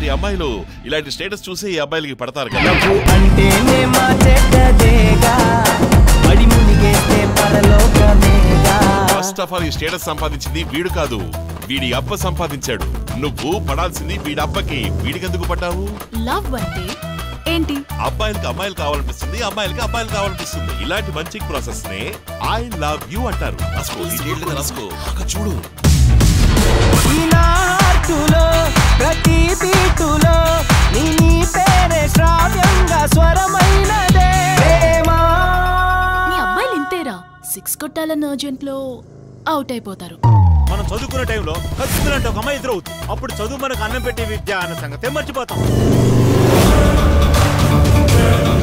మీలాంటి అమ్మాయిలు ఇలాంటి స్టేటస్ చూసి ఈ అబ్బాయిలకి పడతారు కదా లవ్వు అంటేనే మా చెడ్డదేగా పడి మునిగేస్తే పరలోకమేగా ఫస్ట్ ఆఫ్ ఆల్ ఈ స్టేటస్ సంపాదించింది వీడు కాదు వీడి అబ్బ సంపాదించాడు నువ్వు పడాల్సింది వీడి అబ్బకి వీడికెందుకు పడ్డావు లవ్ అంటే ఏంటి అబ్బాయిలకి అమ్మాయిలు కావాలనిపిస్తుంది అమ్మాయిలకి అబ్బాయిలు కావాలనిపిస్తుంది ఇలాంటి మంచి ప్రాసెస్ నే ఐ లవ్ యూ అంటారు రాసుకో డీటెయిల్ గా రాసుకో బాగా చూడు ఈ నా హార్టులో ప్రతి బీటులో నీ నీ పేరే శ్రావ్యంగా స్వరమైనదే ప్రేమా మీ అబ్బాయిలు ఇంతేరా సిక్స్ కొట్టాలన్న అర్జెంట్ లో అవుట్ అయిపోతారు మనం చదువుకునే టైంలో ఖచ్చితంగా ఒక అమ్మాయి ఎదురవుతుంది అప్పుడు చదువు మనకు అన్నం పెట్టే విద్య అన్న సంగతే మర్చిపోతాం